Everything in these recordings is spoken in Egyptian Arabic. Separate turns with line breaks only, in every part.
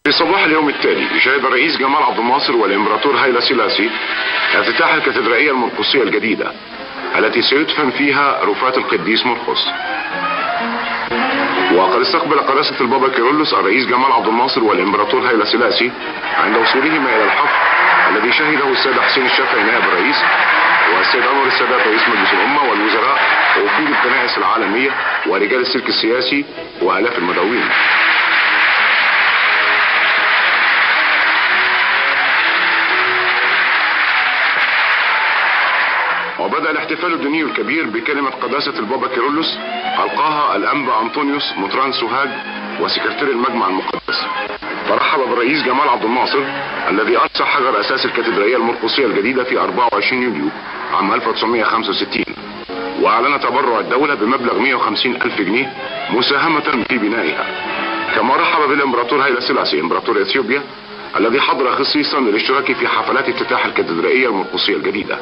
في صباح اليوم التالي شهد الرئيس جمال عبد الناصر والامبراطور هايلا سيلاسي افتتاح الكاتدرائية المرقسية الجديدة التي سيدفن فيها رفات القديس مرقس وقد استقبل قداسة البابا كيرلس الرئيس جمال عبد الناصر والامبراطور هايلا سيلاسي عند وصولهما الى الحفل الذي شهده السيد حسين الشافعي نائب الرئيس والسيد انور السادات رئيس مجلس الامه والوزراء ووفود الكنائس العالميه ورجال السلك السياسي والاف المدعوين. وبدأ الاحتفال الديني الكبير بكلمة قداسة البابا كيرلس ألقاها الأنبا أنطونيوس مطران سوهاج وسكرتير المجمع المقدس فرحب بالرئيس جمال عبد الناصر الذي أرسى حجر أساس الكاتدرائية المرقسية الجديدة في 24 يوليو عام 1965 وأعلن تبرع الدولة بمبلغ 150 ألف جنيه مساهمة في بنائها كما رحب بالإمبراطور هايلا سيلاسي إمبراطور إثيوبيا الذي حضر خصيصا للاشتراك في حفلات افتتاح الكاتدرائية المرقسية الجديدة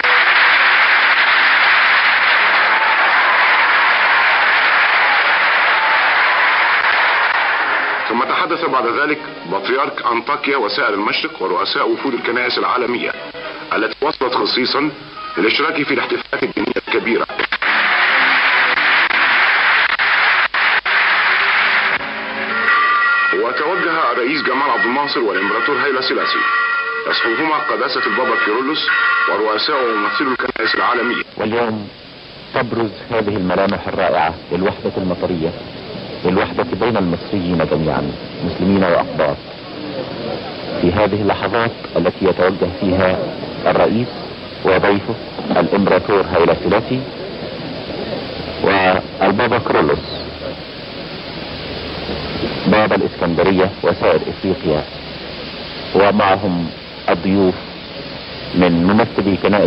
ثم تحدث بعد ذلك بطريرك أنطاكيا وسائر المشرق ورؤساء وفود الكنائس العالمية التي وصلت خصيصا للاشتراك في الاحتفالات الدينية الكبيرة وتوجه الرئيس جمال عبد الناصر والامبراطور هايلا سيلاسي يصحبهما قداسة البابا كيرلس ورؤساء وممثلو الكنائس العالمية
واليوم تبرز هذه الملامح الرائعة للوحدة المطرية للوحدة بين المصريين جميعا مسلمين وأقباط في هذه اللحظات التي يتوجه فيها الرئيس وضيفه الامبراطور هايلا سيلاسي والبابا كرولوس بابا الاسكندرية وسائر افريقيا ومعهم الضيوف من ممثلي كنائس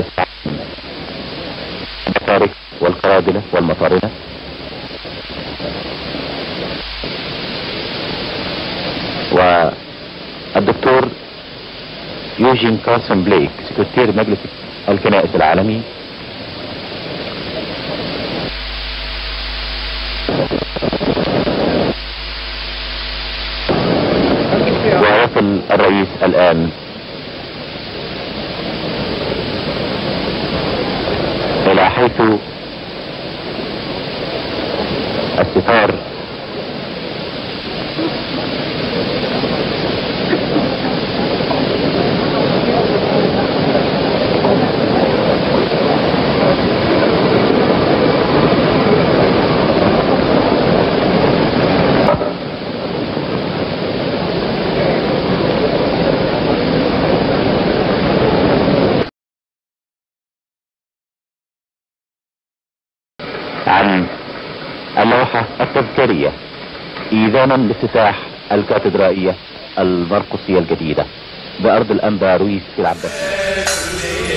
المطارق والقرادلة والمطارنة والدكتور يوجين كارسون بليك سكرتير مجلس الكنائس العالمي ويصل الرئيس الآن إلى حيث الستار عن اللوحة التذكارية إيذانا لافتتاح الكاتدرائية المرقسية الجديدة بأرض الأنبا رويس في العباسية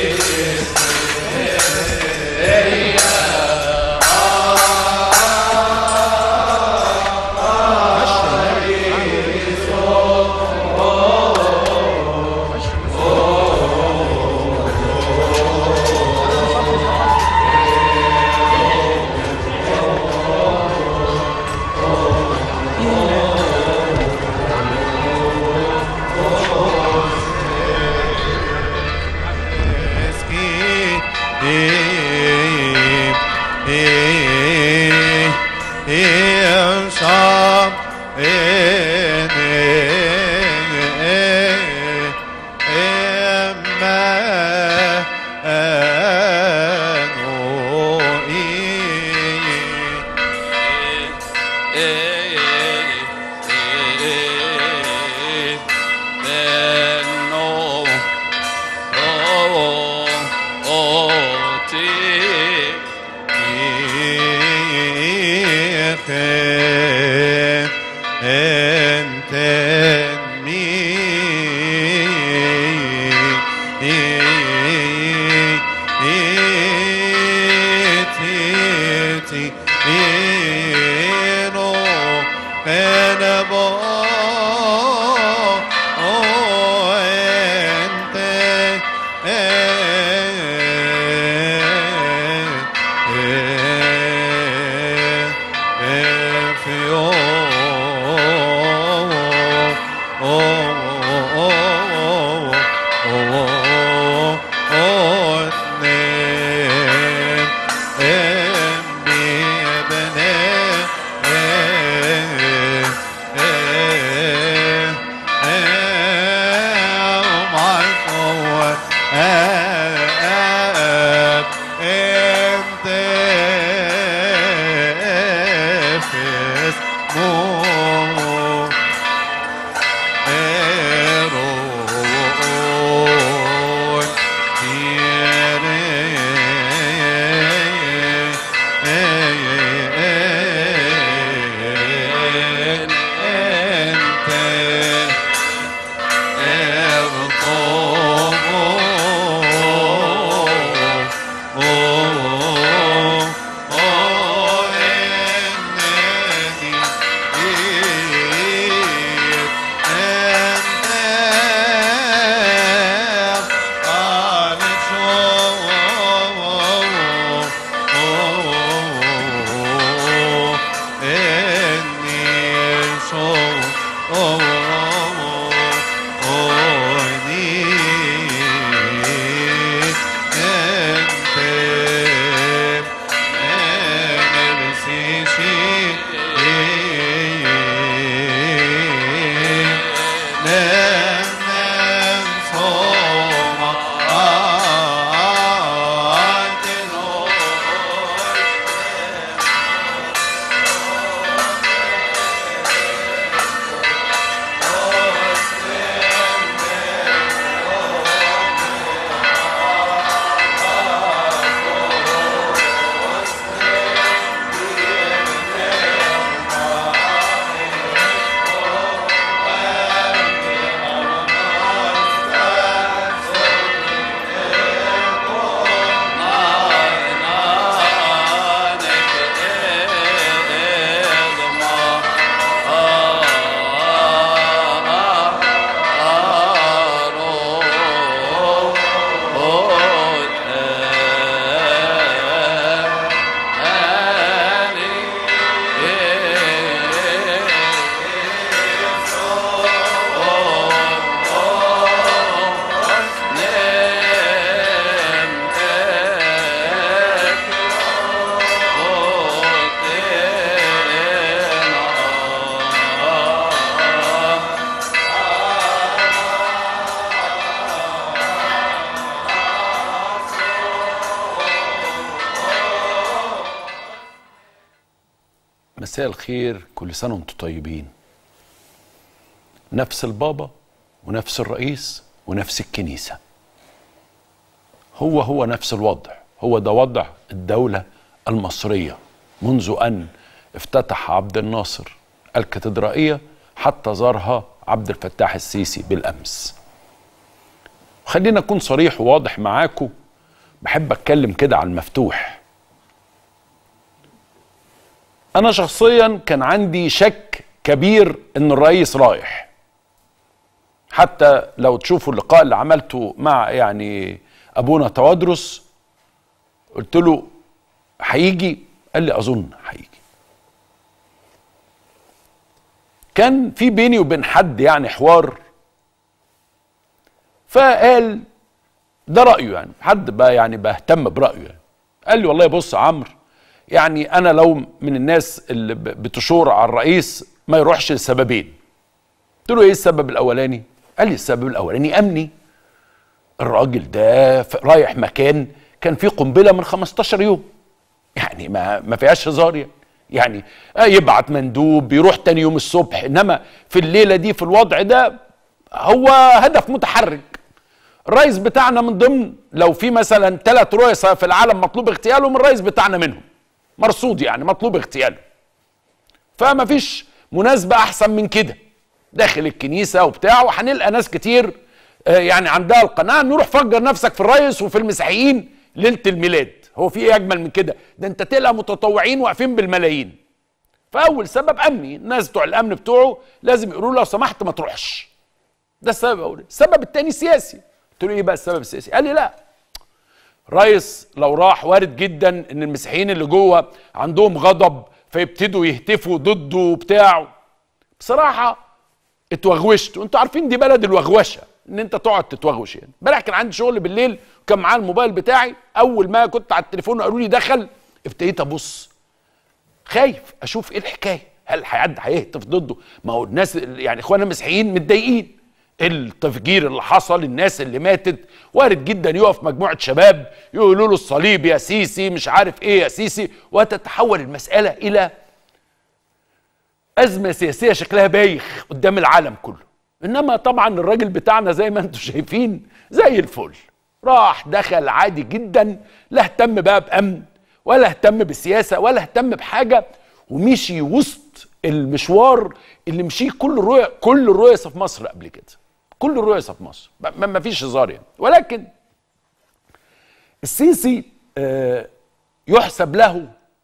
Oh مساء الخير كل سنة وانتم طيبين نفس البابا ونفس الرئيس ونفس الكنيسة هو هو نفس الوضع هو ده وضع الدولة المصرية منذ أن افتتح عبد الناصر الكاتدرائية حتى زارها عبد الفتاح السيسي بالأمس خلينا أكون صريح وواضح معاكم بحب أتكلم كده على المفتوح انا شخصيا كان عندي شك كبير ان الرئيس رايح حتى لو تشوفوا اللقاء اللي عملته مع يعني ابونا توادرس قلت له هيجي قال لي اظن هيجي كان في بيني وبين حد يعني حوار فقال ده رايه يعني حد بقى يعني بهتم برايه يعني قال لي والله بص يا عمرو يعني انا لو من الناس اللي بتشور على الرئيس ما يروحش لسببين قلت له ايه السبب الاولاني قال لي السبب الاولاني امني الراجل ده رايح مكان كان فيه قنبله من 15 يوم يعني ما ما فيهاش هزار يعني يعني يبعت مندوب يروح تاني يوم الصبح انما في الليله دي في الوضع ده هو هدف متحرك الرئيس بتاعنا من ضمن لو في مثلا ثلاث رؤساء في العالم مطلوب اغتيالهم الرئيس بتاعنا منهم مرصود يعني مطلوب اغتياله فما فيش مناسبة أحسن من كده داخل الكنيسة وبتاع وهنلقى ناس كتير يعني عندها القناعة نروح فجر نفسك في الرئيس وفي المسيحيين ليلة الميلاد هو في ايه أجمل من كده ده أنت تلقى متطوعين واقفين بالملايين فأول سبب أمني الناس بتوع الأمن بتوعه لازم يقولوا له لو سمحت ما تروحش ده السبب الأول السبب التاني سياسي قلت له إيه بقى السبب السياسي قال لي لا رئيس لو راح وارد جدا ان المسيحيين اللي جوه عندهم غضب فيبتدوا يهتفوا ضده وبتاع بصراحه اتوغوشت وانتوا عارفين دي بلد الوغوشه ان انت تقعد تتوغوش يعني امبارح كان عندي شغل بالليل وكان معايا الموبايل بتاعي اول ما كنت على التليفون قالوا لي دخل ابتديت ابص خايف اشوف ايه الحكايه هل حد هيهتف ضده ما هو الناس يعني اخواننا المسيحيين متضايقين التفجير اللي حصل الناس اللي ماتت وارد جدا يقف مجموعه شباب يقولوا له الصليب يا سيسي مش عارف ايه يا سيسي وتتحول المساله الى ازمه سياسيه شكلها بايخ قدام العالم كله انما طبعا الراجل بتاعنا زي ما انتم شايفين زي الفل راح دخل عادي جدا لا اهتم بقى بامن ولا اهتم بالسياسه ولا اهتم بحاجه ومشي وسط المشوار اللي مشيه كل الرؤى كل الرؤساء في مصر قبل كده كل الرؤساء في مصر ما ما فيش هزار يعني ولكن السيسي آه، يحسب له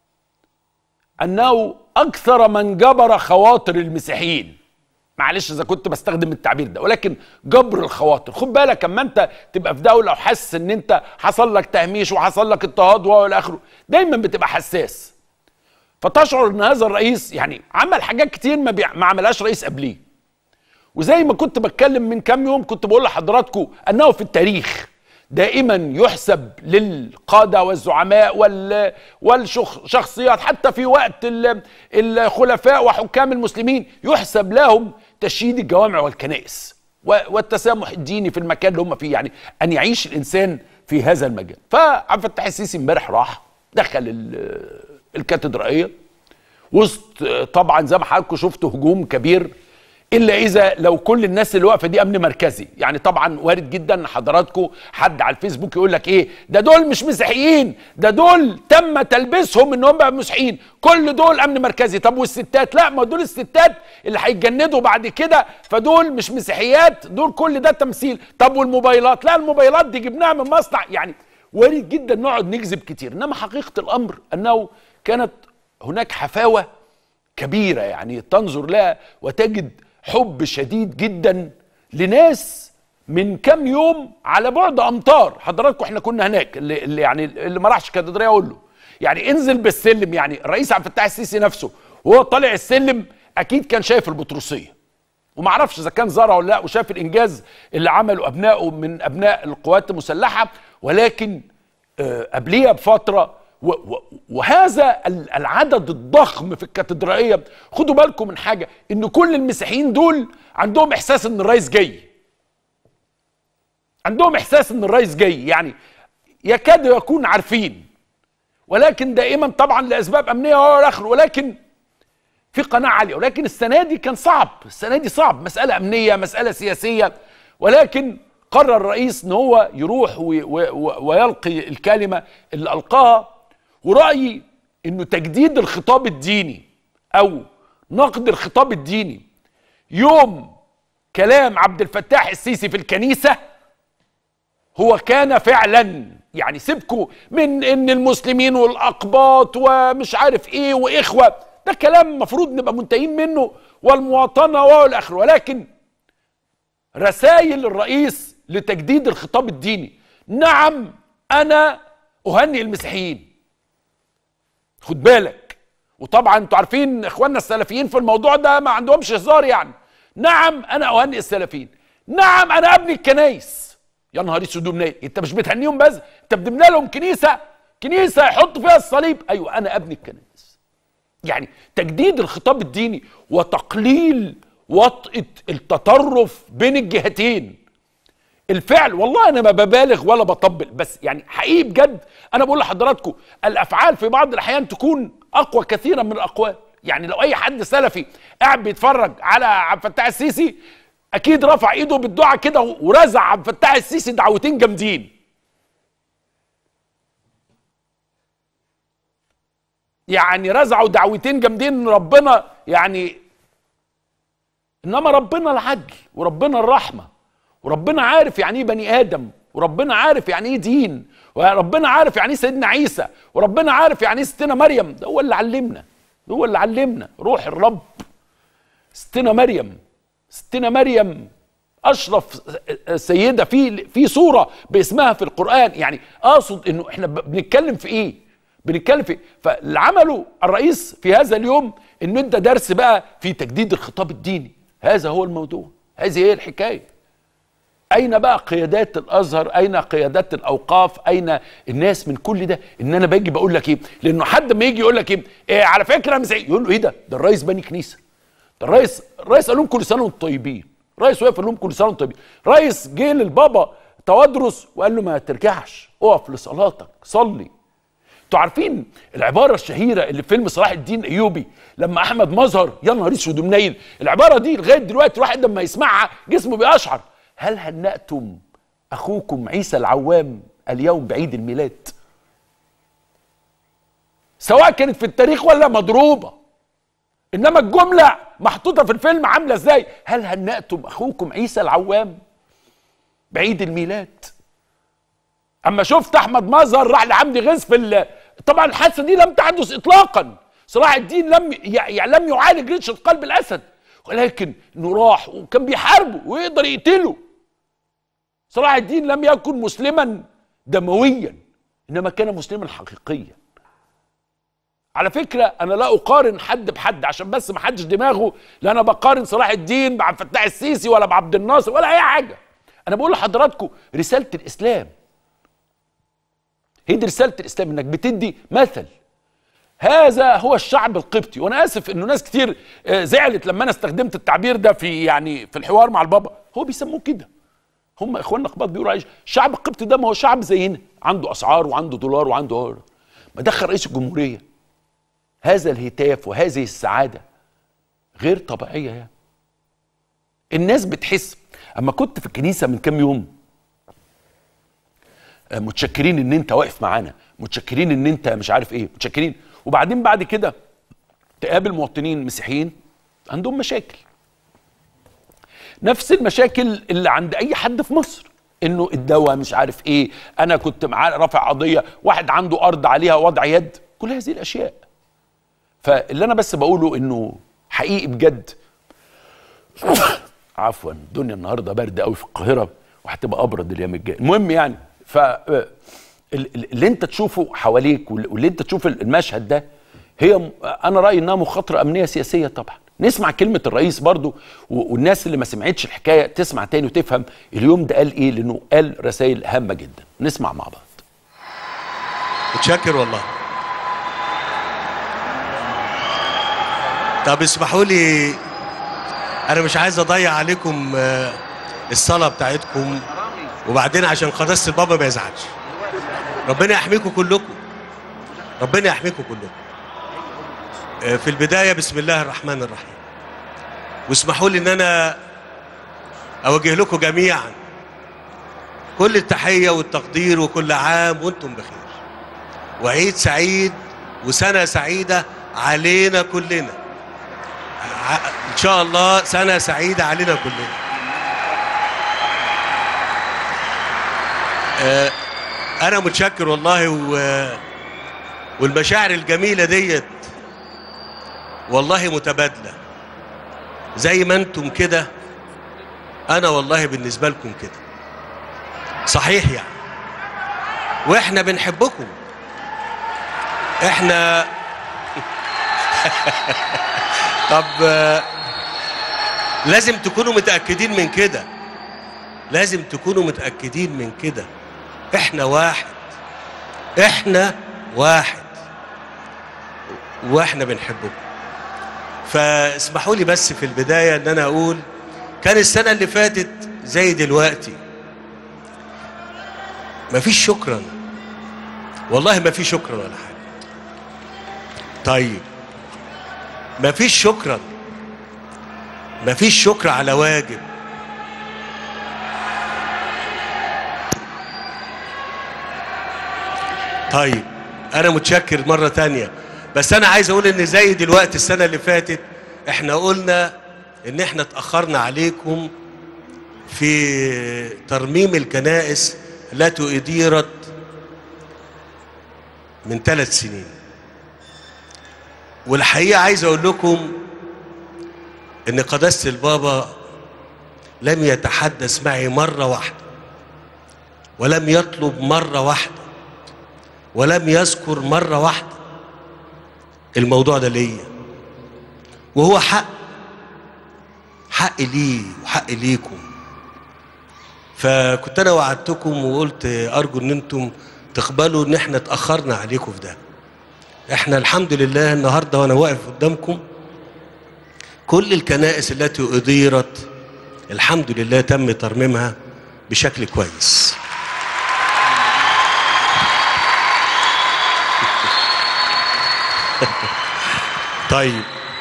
انه اكثر من جبر خواطر المسيحيين معلش اذا كنت بستخدم التعبير ده ولكن جبر الخواطر خد بالك اما انت تبقى في دوله وحاسس ان انت حصل لك تهميش وحصل لك اضطهاد والى اخره دايما بتبقى حساس فتشعر ان هذا الرئيس يعني عمل حاجات كتير ما, بيع... ما عملهاش رئيس قبليه وزي ما كنت بتكلم من كام يوم كنت بقول لحضراتكم انه في التاريخ دائما يحسب للقاده والزعماء وال والشخصيات حتى في وقت ال- الخلفاء وحكام المسلمين يحسب لهم تشييد الجوامع والكنائس و- والتسامح الديني في المكان اللي هم فيه يعني ان يعيش الانسان في هذا المجال فعبد الفتاح السيسي امبارح راح دخل ال- الكاتدرائيه وسط طبعا زي ما حضراتكم شفتوا هجوم كبير الا اذا لو كل الناس اللي واقفه دي امن مركزي يعني طبعا وارد جدا ان حضراتكم حد على الفيسبوك يقول لك ايه ده دول مش مسيحيين ده دول تم تلبيسهم ان هم بقى مسيحيين كل دول امن مركزي طب والستات لا ما دول الستات اللي هيتجندوا بعد كده فدول مش مسيحيات دول كل ده تمثيل طب والموبايلات لا الموبايلات دي جبناها من مصنع يعني وارد جدا نقعد نكذب كتير انما حقيقه الامر انه كانت هناك حفاوه كبيره يعني تنظر لها وتجد حب شديد جدا لناس من كام يوم على بعد امتار حضراتكم احنا كنا هناك اللي, اللي يعني اللي ما راحش كاتدرائيه اقول له يعني انزل بالسلم يعني الرئيس عبد الفتاح السيسي نفسه وهو طالع السلم اكيد كان شايف البطرسيه وما اعرفش اذا كان زرع ولا لا وشاف الانجاز اللي عمله ابنائه من ابناء القوات المسلحه ولكن آه، قبليها بفتره و و وهذا ال- العدد الضخم في الكاتدرائيه خدوا بالكم من حاجه ان كل المسيحيين دول عندهم احساس ان الرئيس جاي عندهم احساس ان الرئيس جاي يعني يكادوا يكون عارفين ولكن دائما طبعا لاسباب امنيه والى اخره ولكن في قناعه عاليه ولكن السنه دي كان صعب السنه دي صعب مساله امنيه مساله سياسيه ولكن قرر الرئيس ان هو يروح وي- وي- ويلقي الكلمه اللي القاها ورايي انه تجديد الخطاب الديني او نقد الخطاب الديني يوم كلام عبد الفتاح السيسي في الكنيسه هو كان فعلا يعني سيبكوا من ان المسلمين والاقباط ومش عارف ايه واخوه ده كلام المفروض نبقى منتهين منه والمواطنه والى اخره ولكن رسائل الرئيس لتجديد الخطاب الديني نعم انا اهنئ المسيحيين خد بالك وطبعا انتوا عارفين اخواننا السلفيين في الموضوع ده ما عندهمش هزار يعني نعم انا اهنئ السلفيين نعم انا ابني الكنايس يا نهار اسود ومنيل انت مش بتهنيهم بس انت بتبني لهم كنيسه كنيسه يحطوا فيها الصليب ايوه انا ابني الكنائس يعني تجديد الخطاب الديني وتقليل وطأة التطرف بين الجهتين الفعل والله انا ما ببالغ ولا بطبل بس يعني حقيقي بجد انا بقول لحضراتكم الافعال في بعض الاحيان تكون اقوى كثيرا من الاقوال يعني لو اي حد سلفي قاعد بيتفرج على عبد الفتاح السيسي اكيد رفع ايده بالدعاء كده ورزع عبد الفتاح السيسي دعوتين جامدين يعني رزعوا دعوتين جامدين إن ربنا يعني انما ربنا العدل وربنا الرحمه وربنا عارف يعني ايه بني ادم وربنا عارف يعني ايه دين وربنا عارف يعني ايه سيدنا عيسى وربنا عارف يعني ايه ستنا مريم ده هو اللي علمنا ده هو اللي علمنا روح الرب ستنا مريم ستنا مريم اشرف سيده في في صوره باسمها في القران يعني اقصد انه احنا ب- بنتكلم في ايه بنتكلم في إيه؟ فاللي عمله الرئيس في هذا اليوم انه ادى درس بقى في تجديد الخطاب الديني هذا هو الموضوع هذه هي الحكايه اين بقى قيادات الازهر اين قيادات الاوقاف اين الناس من كل ده ان انا باجي بقول لك ايه لانه حد ما يجي يقول لك ايه, إيه على فكره مسيحي يقول له ايه ده ده الرئيس بني كنيسه ده الرئيس الرئيس قال لهم كل سنه وانتم طيبين الرئيس وقف قال لهم كل سنه وانتم طيبين رئيس جه للبابا توادرس وقال له ما ترجعش اقف لصلاتك صلي انتوا عارفين العباره الشهيره اللي في فيلم صلاح الدين ايوبي لما احمد مظهر يا نهار اسود ومنيل العباره دي لغايه دلوقتي الواحد لما يسمعها جسمه بيقشعر هل هنأتم اخوكم عيسى العوام اليوم بعيد الميلاد سواء كانت في التاريخ ولا مضروبه انما الجمله محطوطه في الفيلم عامله ازاي هل هنأتم اخوكم عيسى العوام بعيد الميلاد اما شفت احمد مظهر راح لعمدي غيث في ال- طبعا الحادثه دي لم تحدث اطلاقا صلاح الدين لم ي... يعني لم يعالج ريشه قلب الاسد ولكن انه راح وكان بيحاربه ويقدر يقتله صلاح الدين لم يكن مسلما دمويا انما كان مسلما حقيقيا على فكره انا لا اقارن حد بحد عشان بس ما حدش دماغه لا انا بقارن صلاح الدين بعبد الفتاح السيسي ولا بعبد الناصر ولا اي حاجه انا بقول لحضراتكم رساله الاسلام هي دي رساله الاسلام انك بتدي مثل هذا هو الشعب القبطي وانا اسف انه ناس كتير آه، زعلت لما انا استخدمت التعبير ده في يعني في الحوار مع البابا هو بيسموه كده هم اخواننا قباط بيقولوا عايش الشعب القبطي ده ما هو شعب زينا عنده اسعار وعنده دولار وعنده اورو ما دخل رئيس الجمهوريه هذا الهتاف وهذه السعاده غير طبيعيه يعني الناس بتحس اما كنت في الكنيسه من كام يوم آه، متشكرين ان انت واقف معانا متشكرين ان انت مش عارف ايه متشكرين وبعدين بعد كده تقابل مواطنين مسيحيين عندهم مشاكل نفس المشاكل اللي عند اي حد في مصر انه الدواء مش عارف ايه انا كنت معاه رافع قضيه واحد عنده ارض عليها وضع يد كل هذه الاشياء فاللي انا بس بقوله انه حقيقي بجد عفوا الدنيا النهارده برد قوي في القاهره وهتبقى ابرد الايام الجايه المهم يعني ف ال- ال- اللي انت تشوفه حواليك وال- واللي انت تشوف المشهد ده هي م- انا رايي انها مخاطره امنيه سياسيه طبعا نسمع كلمه الرئيس برضو و- والناس اللي ما سمعتش الحكايه تسمع تاني وتفهم اليوم ده قال ايه لانه قال رسائل هامه جدا نسمع مع بعض
متشكر والله طب اسمحوا لي انا مش عايز اضيع عليكم آه، الصلاه بتاعتكم وبعدين عشان قداسه البابا ما يزعلش ربنا يحميكم كلكم ربنا يحميكم كلكم آه، في البدايه بسم الله الرحمن الرحيم واسمحوا لي ان انا اوجه لكم جميعا كل التحيه والتقدير وكل عام وانتم بخير وعيد سعيد وسنة سعيدة علينا كلنا ع- إن شاء الله سنة سعيدة علينا كلنا آه، أنا متشكر والله و... والمشاعر الجميلة ديت والله متبادلة زي ما انتم كده أنا والله بالنسبة لكم كده صحيح يعني واحنا بنحبكم احنا طب آه، لازم تكونوا متأكدين من كده لازم تكونوا متأكدين من كده احنا واحد احنا واحد واحنا بنحبكم فاسمحوا لي بس في البداية ان انا اقول كان السنة اللي فاتت زي دلوقتي مفيش شكرا والله ما في شكرا ولا حاجة طيب ما فيش شكرا ما فيش شكر على واجب طيب انا متشكر مرة تانية بس انا عايز اقول ان زي دلوقتي السنة اللي فاتت احنا قلنا ان احنا اتأخرنا عليكم في ترميم الكنائس التي أديرت من ثلاث سنين والحقيقة عايز أقول لكم إن قداسة البابا لم يتحدث معي مرة واحدة ولم يطلب مرة واحدة ولم يذكر مرة واحدة الموضوع ده ليا وهو حق حق لي وحق ليكم فكنت انا وعدتكم وقلت ارجو ان انتم تقبلوا ان احنا اتاخرنا عليكم في ده احنا الحمد لله النهارده وانا واقف قدامكم كل الكنائس التي اديرت الحمد لله تم ترميمها بشكل كويس طيب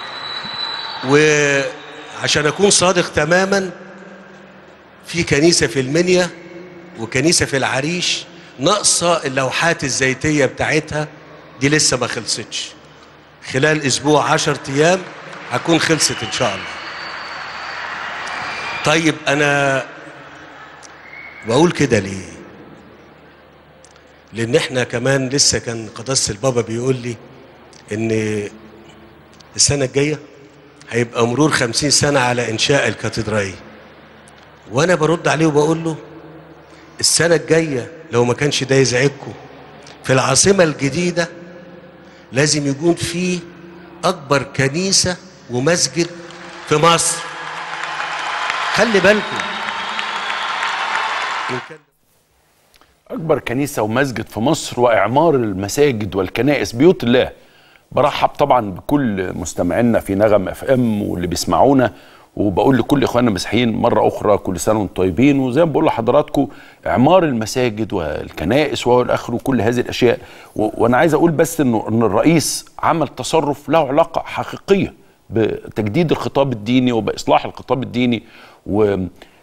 وعشان اكون صادق تماما في كنيسه في المنيا وكنيسه في العريش ناقصه اللوحات الزيتيه بتاعتها دي لسه ما خلصتش خلال اسبوع عشر ايام هتكون خلصت ان شاء الله طيب انا بقول كده ليه لان احنا كمان لسه كان قداسه البابا بيقول لي ان السنه الجايه هيبقى مرور خمسين سنه على انشاء الكاتدرائيه وانا برد عليه وبقول له السنه الجايه لو ما كانش ده يزعجكم في العاصمه الجديده لازم يكون في اكبر كنيسه ومسجد في مصر خلي بالكم إن كان
اكبر كنيسه ومسجد في مصر واعمار المساجد والكنائس بيوت الله برحب طبعا بكل مستمعينا في نغم اف ام واللي بيسمعونا وبقول لكل اخواننا المسيحيين مره اخرى كل سنه وانتم طيبين وزي ما بقول لحضراتكم اعمار المساجد والكنائس والاخر وكل هذه الاشياء و- وانا عايز اقول بس انه ان الرئيس عمل تصرف له علاقه حقيقيه بتجديد الخطاب الديني وباصلاح الخطاب الديني و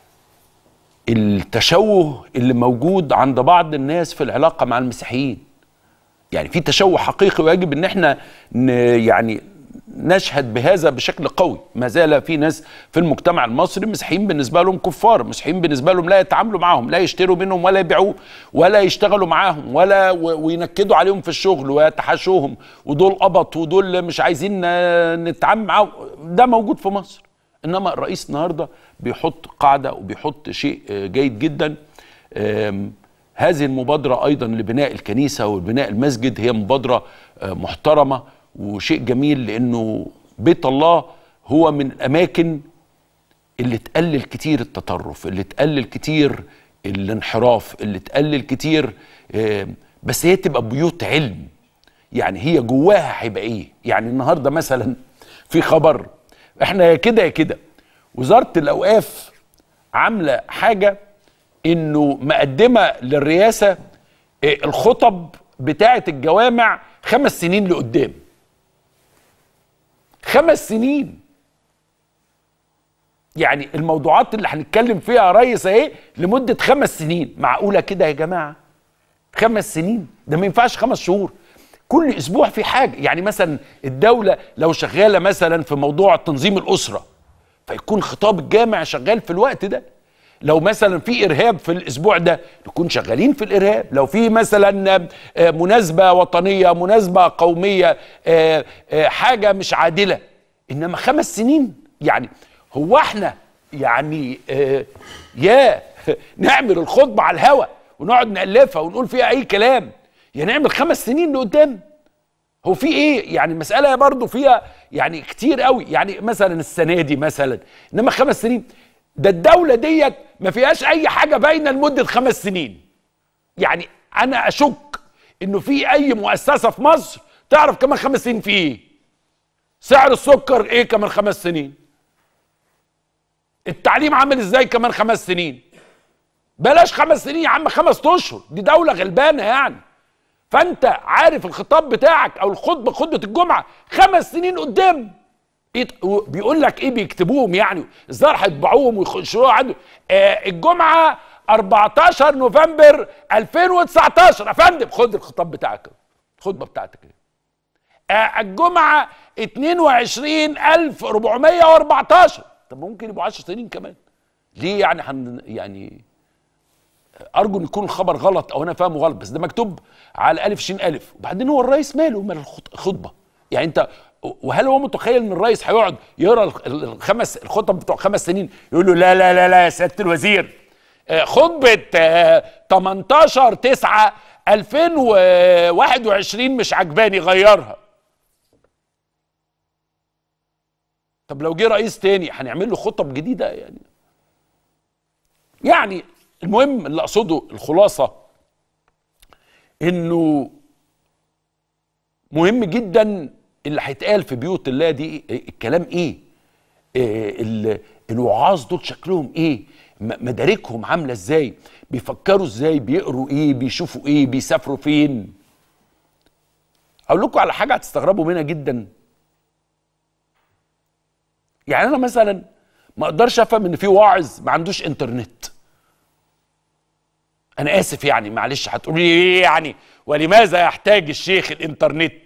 التشوه اللي موجود عند بعض الناس في العلاقه مع المسيحيين يعني في تشوه حقيقي ويجب ان احنا ن يعني نشهد بهذا بشكل قوي ما زال في ناس في المجتمع المصري المسيحيين بالنسبه لهم كفار المسيحيين بالنسبه لهم لا يتعاملوا معاهم لا يشتروا منهم ولا يبيعوه ولا يشتغلوا معاهم ولا و- وينكدوا عليهم في الشغل ويتحاشوهم ودول قبط ودول مش عايزين ن- نتعامل معاهم ده موجود في مصر انما الرئيس النهارده بيحط قاعده وبيحط شيء آه، جيد جدا آم، هذه المبادرة أيضا لبناء الكنيسة وبناء المسجد هي مبادرة آه، محترمة وشيء جميل لأنه بيت الله هو من الأماكن اللي تقلل كتير التطرف اللي تقلل كتير الانحراف اللي تقلل كتير آه، بس هي تبقى بيوت علم يعني هي جواها هيبقى ايه يعني النهارده مثلا في خبر احنا يا كده يا كده وزاره الاوقاف عامله حاجه انه مقدمه للرئاسه آه، الخطب بتاعه الجوامع خمس سنين لقدام خمس سنين يعني الموضوعات اللي هنتكلم فيها يا ريس اهي لمده خمس سنين معقوله كده يا جماعه خمس سنين ده ما ينفعش خمس شهور كل اسبوع في حاجه يعني مثلا الدوله لو شغاله مثلا في موضوع تنظيم الاسره فيكون خطاب الجامع شغال في الوقت ده لو مثلا في ارهاب في الاسبوع ده نكون شغالين في الارهاب لو في مثلا آه، مناسبه وطنيه مناسبه قوميه آه، آه، حاجه مش عادله انما خمس سنين يعني هو احنا يعني آه، يا نعمل الخطبه على الهوا ونقعد نالفها ونقول فيها اي كلام يا نعمل خمس سنين لقدام هو في ايه يعني المساله برضو فيها يعني كتير قوي يعني مثلا السنه دي مثلا انما خمس سنين ده الدوله ديت ما فيهاش اي حاجه باينه لمده خمس سنين يعني انا اشك انه في اي مؤسسه في مصر تعرف كمان خمس سنين في ايه سعر السكر ايه كمان خمس سنين التعليم عامل ازاي كمان خمس سنين بلاش خمس سنين يا عم خمس اشهر دي دوله غلبانه يعني فانت عارف الخطاب بتاعك او الخطبه خطبه الجمعه خمس سنين قدام إيه ت- و- بيقول لك ايه بيكتبوهم يعني الظاهر هيطبعوهم ويخشوها عنده آه الجمعه 14 نوفمبر 2019 يا فندم خد الخطاب بتاعك الخطبه بتاعتك ايه آه الجمعه 22414 طب ممكن يبقوا 10 سنين كمان ليه يعني هن يعني ارجو ان يكون الخبر غلط او انا فاهمه غلط بس ده مكتوب على الف شين الف وبعدين هو الرئيس ماله مال الخط- الخطبه يعني انت وهل هو متخيل ان الرئيس هيقعد يقرا الخ- الخمس الخطب بتوع خمس سنين يقول له لا لا لا لا يا سياده الوزير آه، خطبه آه، 18 9 2021 مش عجباني غيرها طب لو جه رئيس تاني هنعمل له خطب جديده يعني يعني المهم اللي اقصده الخلاصه انه مهم جدا اللي هيتقال في بيوت الله دي الكلام ايه إيه ال- الوعاظ دول شكلهم ايه م- مداركهم عامله ازاي بيفكروا ازاي بيقروا ايه بيشوفوا ايه بيسافروا فين اقول لكم على حاجه هتستغربوا منها جدا يعني انا مثلا ما اقدرش افهم ان في واعظ ما عندوش انترنت انا اسف يعني معلش هتقولي لي ايه يعني ولماذا يحتاج الشيخ الانترنت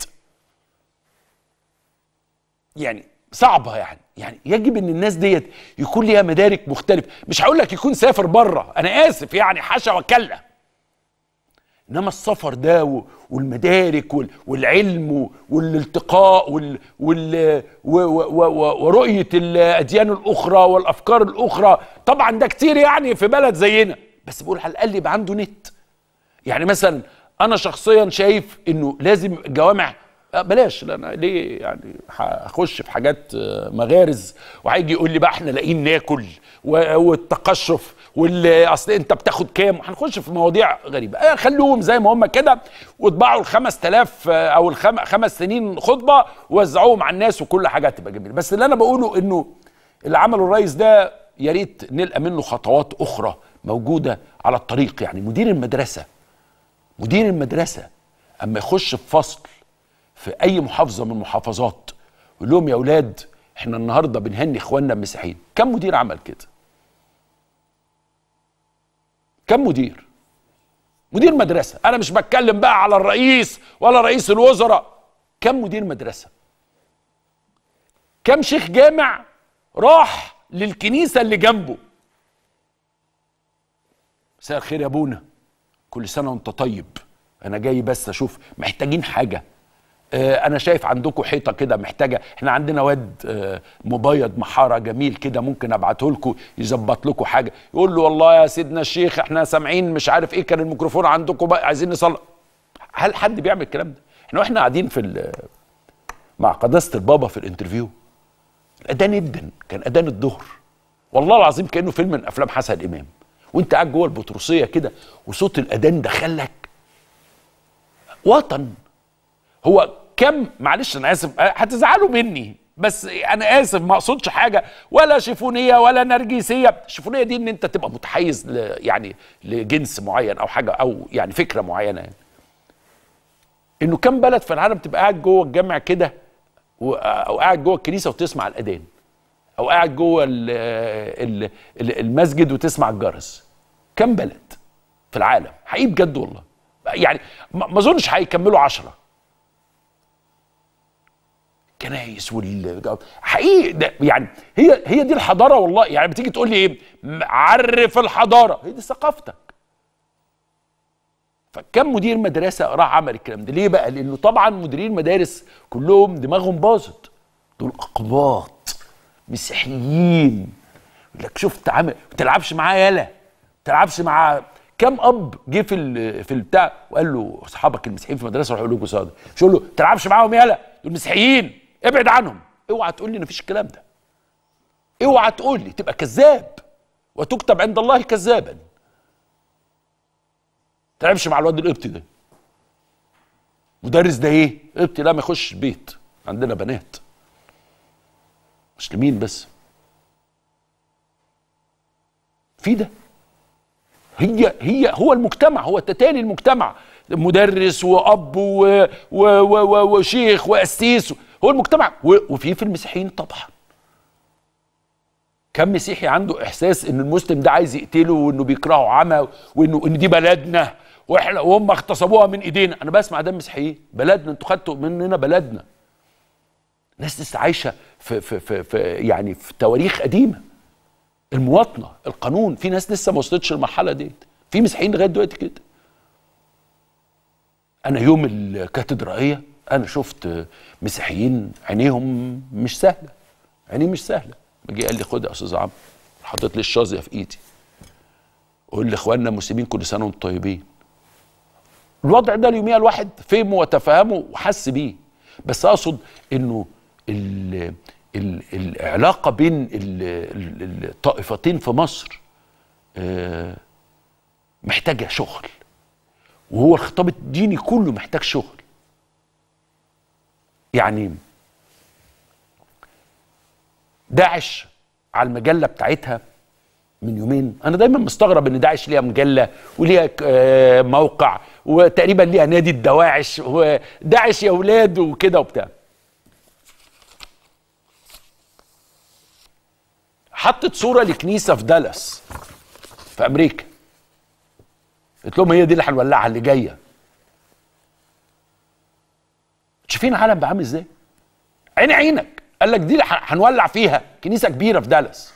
يعني صعبه يعني يعني يجب ان الناس ديت يكون ليها مدارك مختلفه مش هقول لك يكون سافر بره انا اسف يعني حاشا وكلا انما السفر ده و- والمدارك وال- والعلم و- والالتقاء وال وال و- و- و- و- ورؤيه الاديان الاخرى والافكار الاخرى طبعا ده كتير يعني في بلد زينا بس بقول على الاقل يبقى عنده نت يعني مثلا انا شخصيا شايف انه لازم الجوامع آه، بلاش لا انا ليه يعني هخش في حاجات آه، مغارز وهيجي يقول لي بقى احنا لاقيين ناكل و- والتقشف واللي اصل انت بتاخد كام هنخش في مواضيع غريبه آه خلوهم زي ما هم كده واطبعوا ال 5000 آه، او الخم... خمس سنين خطبه ووزعوهم على الناس وكل حاجه هتبقى جميله بس اللي انا بقوله انه اللي عمله الرئيس ده يا ريت نلقى منه خطوات اخرى موجوده على الطريق يعني مدير المدرسه مدير المدرسه اما يخش في فصل في اي محافظه من المحافظات يقول لهم يا اولاد احنا النهارده بنهني اخواننا المسيحيين كم مدير عمل كده كم مدير مدير مدرسه انا مش بتكلم بقى على الرئيس ولا رئيس الوزراء كم مدير مدرسه كم شيخ جامع راح للكنيسه اللي جنبه مساء الخير يا ابونا كل سنه وانت طيب انا جاي بس اشوف محتاجين حاجه آه، انا شايف عندكم حيطه كده محتاجه احنا عندنا واد آه، مبيض محاره جميل كده ممكن ابعته لكم يظبط لكم حاجه يقول له والله يا سيدنا الشيخ احنا سامعين مش عارف ايه كان الميكروفون عندكم بقى عايزين نصلي هل حد بيعمل الكلام ده احنا واحنا قاعدين في ال- مع قداسه البابا في الانترفيو الاذان ادن كان اذان الظهر والله العظيم كانه فيلم من افلام حسن امام وانت قاعد جوه البطرسيه كده وصوت الاذان دخلك وطن هو كم معلش انا اسف أه، هتزعلوا مني بس انا اسف ما اقصدش حاجه ولا شيفونيه ولا نرجسيه الشيفونيه دي ان انت تبقى متحيز ل يعني لجنس معين او حاجه او يعني فكره معينه يعني انه كم بلد في العالم تبقى قاعد جوه الجامع كده و- او قاعد جوه الكنيسه وتسمع الاذان او قاعد جوه ال- ال- ال- المسجد وتسمع الجرس كم بلد في العالم حقيقي بجد والله يعني ما ما اظنش هيكملوا عشرة كنايس وال حقيقي ده يعني هي هي دي الحضاره والله يعني بتيجي تقول لي ايه م- عرف الحضاره هي دي ثقافتك فكم مدير مدرسه راح عمل الكلام ده ليه بقى لانه طبعا مديرين مدارس كلهم دماغهم باظت دول اقباط مسيحيين يقول لك شفت عامل ما تلعبش معاه يالا ما تلعبش مع كم اب جه في ال- في البتاع وقال له اصحابك المسيحيين في المدرسه روحوا يقولوا لكم صادق مش يقول له ما تلعبش معاهم يالا دول مسيحيين ابعد عنهم اوعى تقول لي ان مفيش الكلام ده اوعى تقول لي تبقى كذاب وتكتب عند الله كذابا تلعبش مع الواد القبطي ده مدرس ده ايه قبطي لا ما يخش البيت عندنا بنات مسلمين بس في ده هي هي هو المجتمع هو تتالي المجتمع مدرس واب و و و و وشيخ وقسيس هو المجتمع و- وفي في المسيحيين طبعا كم مسيحي عنده احساس ان المسلم ده عايز يقتله وانه بيكرهه عمى وانه ان دي بلدنا واحنا وهم اغتصبوها من ايدينا انا بسمع ده مسيحيين بلدنا انتوا خدتوا مننا بلدنا ناس لسه عايشه في في في, في يعني في تواريخ قديمه المواطنه القانون في ناس لسه ما وصلتش المرحله ديت في مسيحيين لغايه دلوقتي كده انا يوم الكاتدرائيه انا شفت مسيحيين عينيهم مش سهله عينيه مش سهله جه قال لي خد يا استاذ عمرو حاطط لي الشاذيه في ايدي قول لاخواننا المسلمين كل سنه وانتم طيبين الوضع ده اليوميه الواحد فهمه وتفهمه وحس بيه بس اقصد انه ال ال العلاقه بين ال ال الطائفتين في مصر آه، محتاجه شغل وهو الخطاب الديني كله محتاج شغل يعني داعش على المجله بتاعتها من يومين انا دايما مستغرب ان داعش ليها مجله وليها ك- آه، موقع وتقريبا ليها نادي الدواعش وداعش يا ولاد وكده وبتاع حطت صوره لكنيسه في دالاس في امريكا قلت لهم هي دي اللي هنولعها اللي جايه شايفين العالم بقى عامل ازاي عين عينك قال لك دي اللي ح- هنولع فيها كنيسه كبيره في دالاس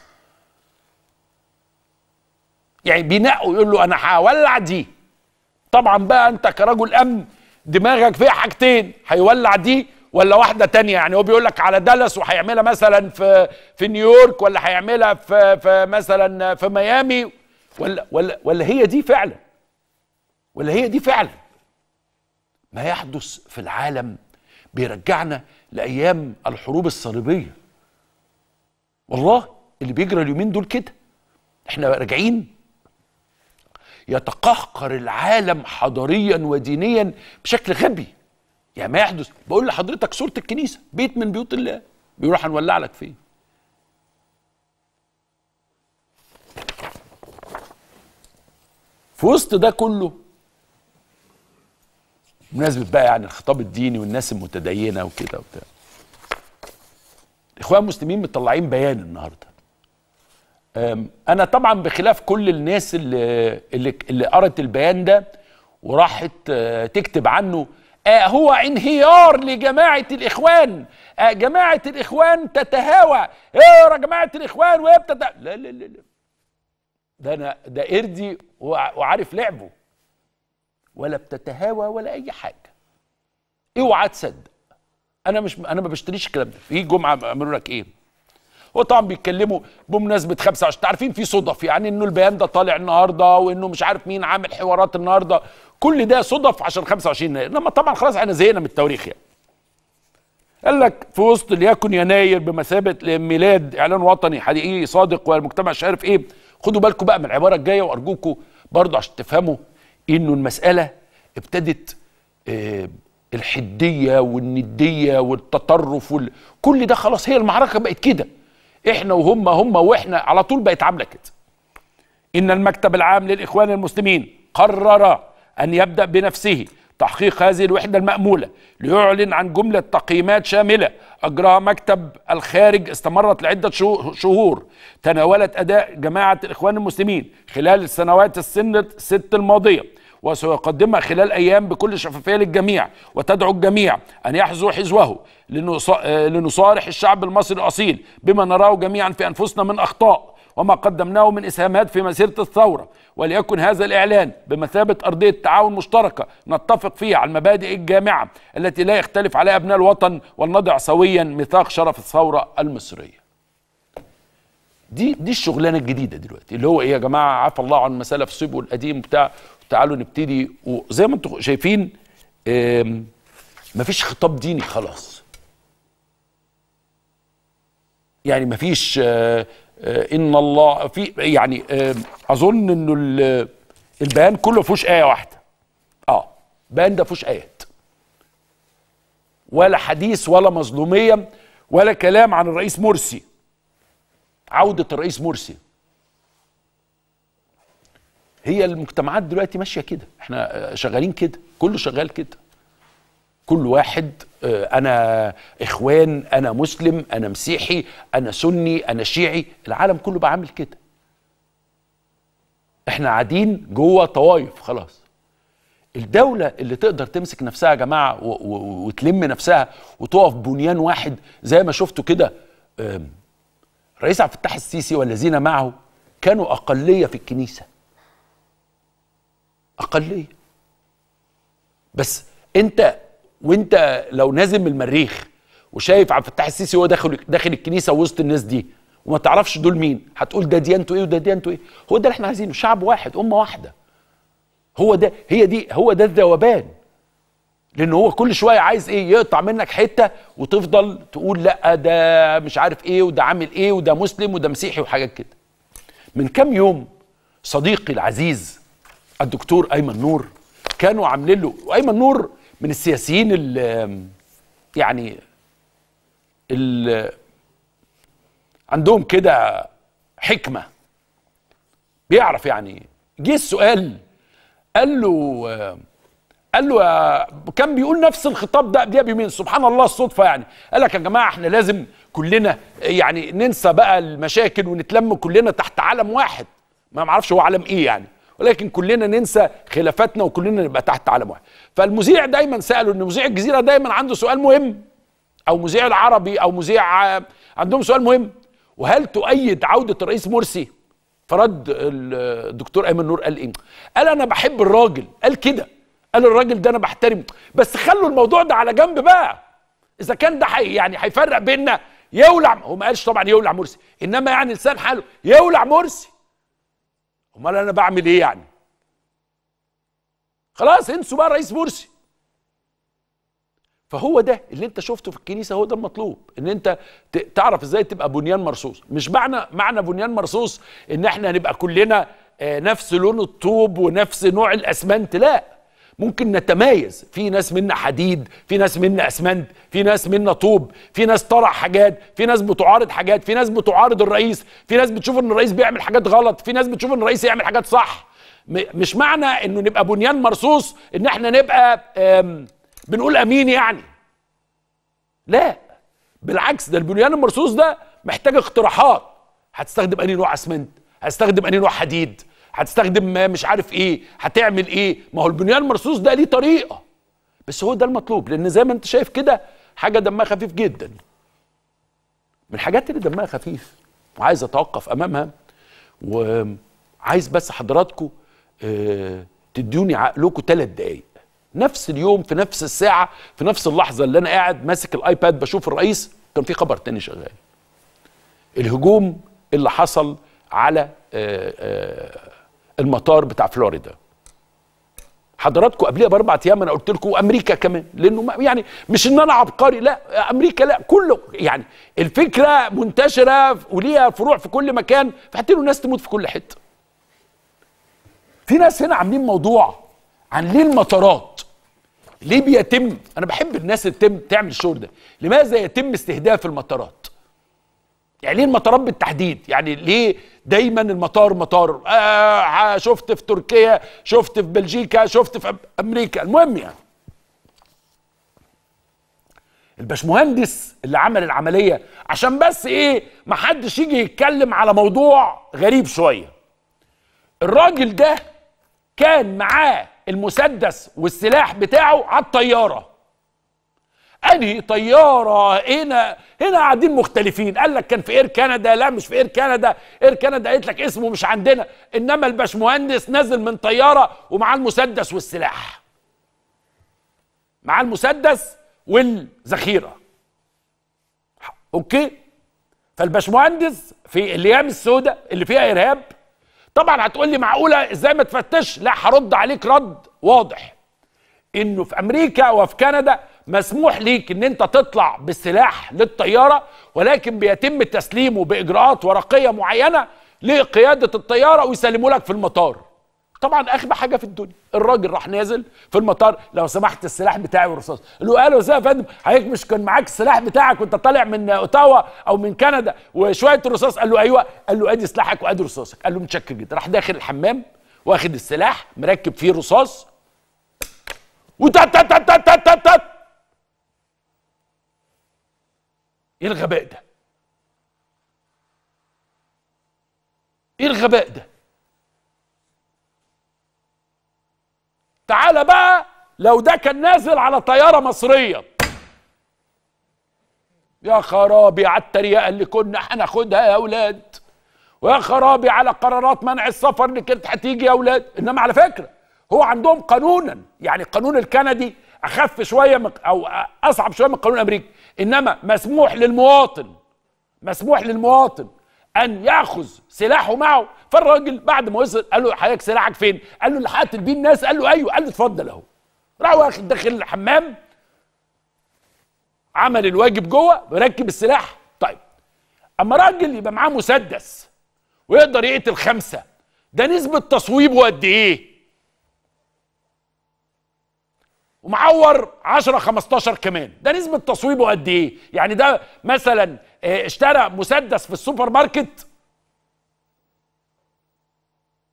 يعني بينقوا يقول له انا هولع دي طبعا بقى انت كرجل امن دماغك فيها حاجتين هيولع دي ولا واحده تانية يعني هو بيقول لك على دالاس وهيعملها مثلا في في نيويورك ولا هيعملها في في مثلا في ميامي ولا ولا ولا هي دي فعلا ولا هي دي فعلا ما يحدث في العالم بيرجعنا لايام الحروب الصليبيه والله اللي بيجرى اليومين دول كده احنا راجعين يتقهقر العالم حضاريا ودينيا بشكل غبي يعني ما يحدث بقول لحضرتك صوره الكنيسه بيت من بيوت الله بيروح هنولع لك فين في وسط ده كله بمناسبة بقى يعني الخطاب الديني والناس المتدينة وكده وبتاع الإخوان المسلمين مطلعين بيان النهارده أم، انا طبعا بخلاف كل الناس اللي اللي, اللي قرت البيان ده وراحت آه، تكتب عنه آه هو انهيار لجماعه الاخوان آه جماعه الاخوان تتهاوى ايه يا جماعه الاخوان وهي بتت... لا لا لا لا ده انا ده قردي وع- وعارف لعبه ولا بتتهاوى ولا اي حاجه اوعى تصدق انا مش انا ما بشتريش الكلام ده في جمعه عملوا لك ايه هو طبعا بيتكلموا بمناسبه 25 عارفين في صدف يعني انه البيان ده طالع النهارده وانه مش عارف مين عامل حوارات النهارده كل ده صدف عشان 25 يناير انما طبعا خلاص احنا زهقنا من التواريخ يعني قال لك في وسط ليكن يناير بمثابه ميلاد اعلان وطني حقيقي صادق والمجتمع مش عارف ايه خدوا بالكم بقى من العباره الجايه وارجوكم برضه عشان تفهموا انه المساله ابتدت آه، الحديه والنديه والتطرف وال... كل ده خلاص هي المعركه بقت كده احنا وهم هم واحنا على طول بقت عامله كده ان المكتب العام للاخوان المسلمين قرر ان يبدا بنفسه تحقيق هذه الوحده الماموله ليعلن عن جمله تقييمات شامله اجراها مكتب الخارج استمرت لعده شهو- شهور تناولت اداء جماعه الاخوان المسلمين خلال السنوات السن الست الماضيه وسيقدمها خلال ايام بكل شفافيه للجميع وتدعو الجميع ان يحذو حذوه لنص- آه، لنصارح الشعب المصري الاصيل بما نراه جميعا في انفسنا من اخطاء وما قدمناه من اسهامات في مسيره الثوره وليكن هذا الاعلان بمثابه ارضيه تعاون مشتركه نتفق فيها على المبادئ الجامعه التي لا يختلف عليها ابناء الوطن ولنضع سويا ميثاق شرف الثوره المصريه. دي دي الشغلانه الجديده دلوقتي اللي هو ايه يا جماعه عفى الله عن مساله في الصيب والقديم بتاع تعالوا نبتدي وزي ما انتم شايفين آم، مفيش خطاب ديني خلاص يعني مفيش آه، آه، ان الله في يعني آه، اظن انه ال- البيان كله فيهوش ايه واحده اه البيان ده فيهوش ايات ولا حديث ولا مظلوميه ولا كلام عن الرئيس مرسي عوده الرئيس مرسي هي المجتمعات دلوقتي ماشيه كده احنا آه، شغالين كده كله شغال كده كل واحد آه، انا اخوان انا مسلم انا مسيحي انا سني انا شيعي العالم كله بقى عامل كده احنا قاعدين جوه طوايف خلاص الدولة اللي تقدر تمسك نفسها يا جماعة و- و- وتلم نفسها وتقف بنيان واحد زي ما شفتوا كده آم، رئيس عبد الفتاح السيسي والذين معه كانوا أقلية في الكنيسة أقلية بس انت وانت لو نازل من المريخ وشايف عبد الفتاح السيسي وهو داخل داخل الكنيسه وسط الناس دي وما تعرفش دول مين هتقول ده ديانته ايه وده ديانته ايه هو ده اللي احنا عايزينه شعب واحد امه واحده هو ده هي دي هو ده الذوبان لان هو كل شويه عايز ايه يقطع منك حته وتفضل تقول لا ده مش عارف ايه وده عامل ايه وده مسلم وده مسيحي وحاجات كده من كام يوم صديقي العزيز الدكتور ايمن نور كانوا عاملين له وايمن نور من السياسيين اللي يعني اللي عندهم كده حكمه بيعرف يعني ايه جه السؤال قال له آه، قال له آه، كان بيقول نفس الخطاب ده قبلها بيومين سبحان الله الصدفه يعني قال لك يا جماعه احنا لازم كلنا يعني ننسى بقى المشاكل ونتلم كلنا تحت علم واحد ما معرفش هو علم ايه يعني ولكن كلنا ننسى خلافاتنا وكلنا نبقى تحت علم واحد فالمذيع دايما ساله ان مذيع الجزيره دايما عنده سؤال مهم او مذيع العربي او مذيع آه، عندهم سؤال مهم وهل تؤيد عوده الرئيس مرسي فرد الدكتور ايمن نور قال ايه قال انا بحب الراجل قال كده قال الراجل ده انا بحترمه بس خلوا الموضوع ده على جنب بقى اذا كان ده حي يعني هيفرق بيننا يولع هو ما قالش طبعا يولع مرسي انما يعني لسان حاله يولع مرسي امال انا بعمل ايه يعني خلاص انسوا بقى رئيس مرسي فهو ده اللي انت شفته في الكنيسه هو ده المطلوب ان انت ت- تعرف ازاي تبقى بنيان مرصوص مش معنى معنى بنيان مرصوص ان احنا نبقى كلنا آه، نفس لون الطوب ونفس نوع الاسمنت لا ممكن نتمايز في ناس منا حديد في ناس منا اسمنت في ناس منا طوب في ناس طرح حاجات في ناس بتعارض حاجات في ناس بتعارض الرئيس في ناس بتشوف ان الرئيس بيعمل حاجات غلط في ناس بتشوف ان الرئيس يعمل حاجات صح م- مش معنى انه نبقى بنيان مرصوص ان احنا نبقى آم، بنقول امين يعني لا بالعكس ده البنيان المرصوص ده محتاج اقتراحات هتستخدم انهي نوع اسمنت هتستخدم انهي نوع حديد هتستخدم ما مش عارف ايه هتعمل ايه ما هو البنيان المرصوص ده ليه طريقه بس هو ده المطلوب لان زي ما انت شايف كده حاجه دمها خفيف جدا من الحاجات اللي دمها خفيف وعايز اتوقف امامها وعايز بس حضراتكم آه، تدوني عقلكم ثلاث دقايق نفس اليوم في نفس الساعة في نفس اللحظة اللي أنا قاعد ماسك الآيباد بشوف الرئيس كان في خبر تاني شغال الهجوم اللي حصل على آه، آه، المطار بتاع فلوريدا حضراتكم قبلها باربع ايام انا قلت لكم امريكا كمان لانه ما- يعني مش ان انا عبقري لا امريكا لا كله يعني الفكره منتشره وليها فروع في كل مكان فحتى الناس تموت في كل حته في ناس هنا عاملين موضوع عن ليه المطارات ليه بيتم انا بحب الناس اللي تم تعمل الشغل ده لماذا يتم استهداف المطارات يعني ليه المطارات بالتحديد يعني ليه دايما المطار مطار آه شفت في تركيا شفت في بلجيكا شفت في أم- امريكا المهم يعني الباشمهندس اللي عمل العمليه عشان بس ايه ما حدش يجي يتكلم على موضوع غريب شويه الراجل ده كان معاه المسدس والسلاح بتاعه على الطياره انهي طياره هنا هنا قاعدين مختلفين قال لك كان في اير كندا لا مش في اير كندا اير كندا قالت لك اسمه مش عندنا انما الباشمهندس نازل من طياره ومعاه المسدس والسلاح معاه المسدس والذخيره اوكي فالباشمهندس في الايام السوداء اللي فيها ارهاب طبعا هتقول لي معقوله ازاي ما تفتش لا هرد عليك رد واضح انه في امريكا وفي كندا مسموح ليك ان انت تطلع بالسلاح للطياره ولكن بيتم تسليمه باجراءات ورقيه معينه لقياده الطياره ويسلموا لك في المطار طبعا اغبى حاجه في الدنيا الراجل راح نازل في المطار لو سمحت السلاح بتاعي والرصاص قال له قالوا ازاي يا فندم حضرتك مش كان معاك السلاح بتاعك وانت طالع من اوتاوا او من كندا وشويه الرصاص قال له ايوه قال له ادي سلاحك وادي رصاصك قال له متشكر جدا راح داخل الحمام واخد السلاح مركب فيه رصاص وتت تت تت تت تت تت ايه الغباء ده ايه الغباء ده تعالى بقى لو ده كان نازل على طياره مصريه يا خرابي على التريقه اللي كنا هناخدها يا اولاد ويا خرابي على قرارات منع السفر اللي كانت هتيجي يا اولاد انما على فكره هو عندهم قانونا يعني القانون الكندي اخف شويه من او اصعب شويه من القانون الامريكي انما مسموح للمواطن مسموح للمواطن ان ياخذ سلاحه معه فالراجل بعد ما وصل قال له حضرتك سلاحك فين؟ قال له اللي هقتل بيه الناس قال له ايوه قال له اتفضل اهو راح واخد داخل الحمام عمل الواجب جوه وركب السلاح طيب اما راجل يبقى معاه مسدس ويقدر يقتل خمسه ده نسبه تصويبه قد ايه؟ ومعور 10 15 كمان ده نسبة تصويبه قد ايه يعني ده مثلا آه، اشترى مسدس في السوبر ماركت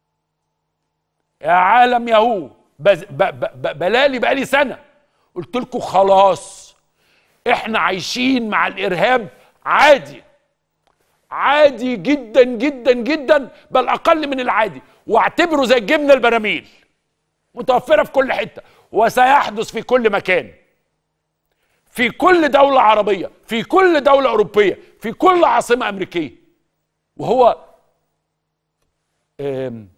يا عالم يهو بز- ب- ب- ب- بلالي بقالي سنه قلت لكم خلاص احنا عايشين مع الارهاب عادي عادي جدا جدا جدا بل اقل من العادي واعتبره زي الجبنه البراميل متوفره في كل حته وسيحدث في كل مكان في كل دوله عربيه في كل دوله اوروبيه في كل عاصمه امريكيه وهو آم،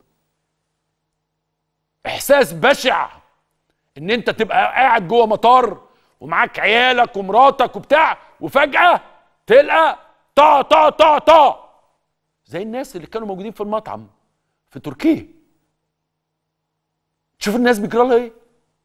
احساس بشع ان انت تبقى قاعد جوه مطار ومعاك عيالك ومراتك وبتاع وفجاه تلقى طا طا طا طا زي الناس اللي كانوا موجودين في المطعم في تركيا تشوف الناس بيجرى لها ايه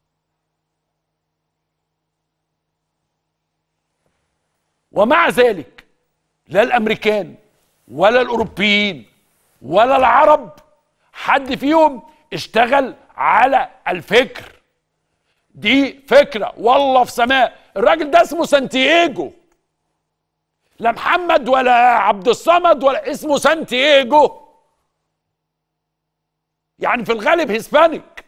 ومع ذلك لا الامريكان ولا الاوروبيين ولا العرب حد فيهم اشتغل على الفكر دي فكره والله في سماء الراجل ده اسمه سانتياجو لا محمد ولا عبد الصمد ولا اسمه سانتياجو يعني في الغالب هيسبانيك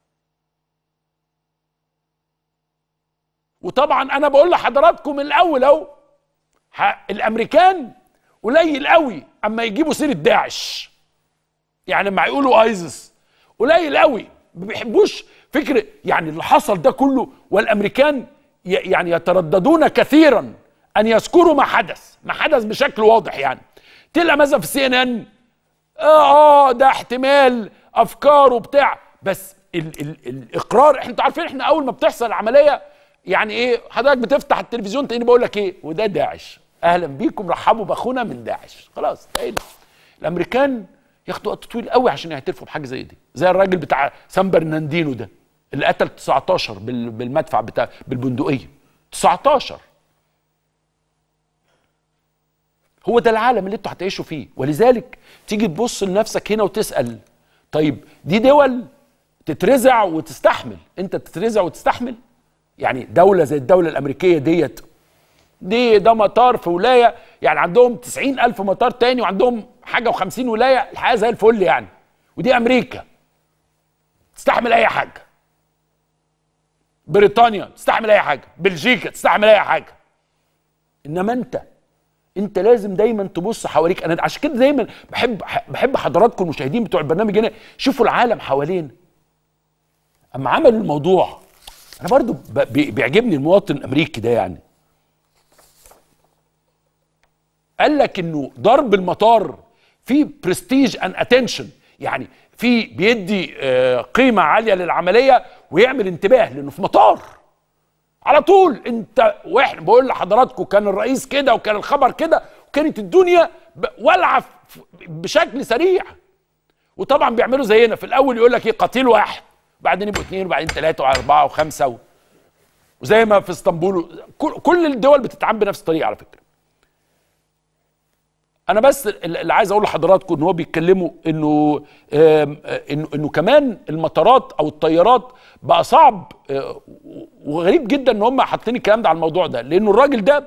وطبعا انا بقول لحضراتكم الاول اهو ه- الامريكان قليل قوي اما يجيبوا سيره داعش يعني لما يقولوا ايزس قليل قوي ما بيحبوش فكر يعني اللي حصل ده كله والامريكان ي- يعني يترددون كثيرا ان يذكروا ما حدث ما حدث بشكل واضح يعني تلقى مثلا في السي ان ان اه اه ده احتمال افكار وبتاع بس ال ال الاقرار احنا انتوا عارفين احنا اول ما بتحصل العمليه يعني ايه حضرتك بتفتح التلفزيون تلاقيني بقول لك ايه وده داعش اهلا بيكم رحبوا باخونا من داعش خلاص تقيل. الامريكان ياخدوا وقت طويل قوي عشان يعترفوا بحاجه زي دي زي الراجل بتاع سان برناندينو ده اللي قتل 19 بال- بالمدفع بتاع بالبندقيه 19 هو ده العالم اللي انتوا هتعيشوا فيه ولذلك تيجي تبص لنفسك هنا وتسال طيب دي دول تترزع وتستحمل انت تترزع وتستحمل يعني دوله زي الدوله الامريكيه ديت دي ده مطار في ولايه يعني عندهم 90 الف مطار تاني وعندهم حاجه و50 ولايه الحياه زي الفل يعني ودي امريكا تستحمل اي حاجه بريطانيا تستحمل اي حاجه بلجيكا تستحمل اي حاجه انما انت انت لازم دايما تبص حواليك انا عشان كده دايما بحب بحب حضراتكم المشاهدين بتوع البرنامج هنا شوفوا العالم حوالينا اما عملوا الموضوع انا برضو ب- بي- بيعجبني المواطن الامريكي ده يعني قال لك انه ضرب المطار فيه برستيج ان اتنشن يعني في بيدي آه، قيمه عاليه للعمليه ويعمل انتباه لانه في مطار على طول انت واحد بقول لحضراتكم كان الرئيس كده وكان الخبر كده وكانت الدنيا ب- والعه ف- بشكل سريع وطبعا بيعملوا زينا في الاول يقول لك ايه قتيل واحد بعدين يبقوا اثنين وبعدين ثلاثه واربعه وخمسه و... وزي ما في اسطنبول كل, كل الدول بتتعامل بنفس الطريقه على فكره انا بس اللي عايز اقول لحضراتكم ان هو بيتكلموا انه آم، آه، انه انه كمان المطارات او الطيارات بقى صعب آه، وغريب جدا ان هم حاطين الكلام ده على الموضوع ده لانه الراجل ده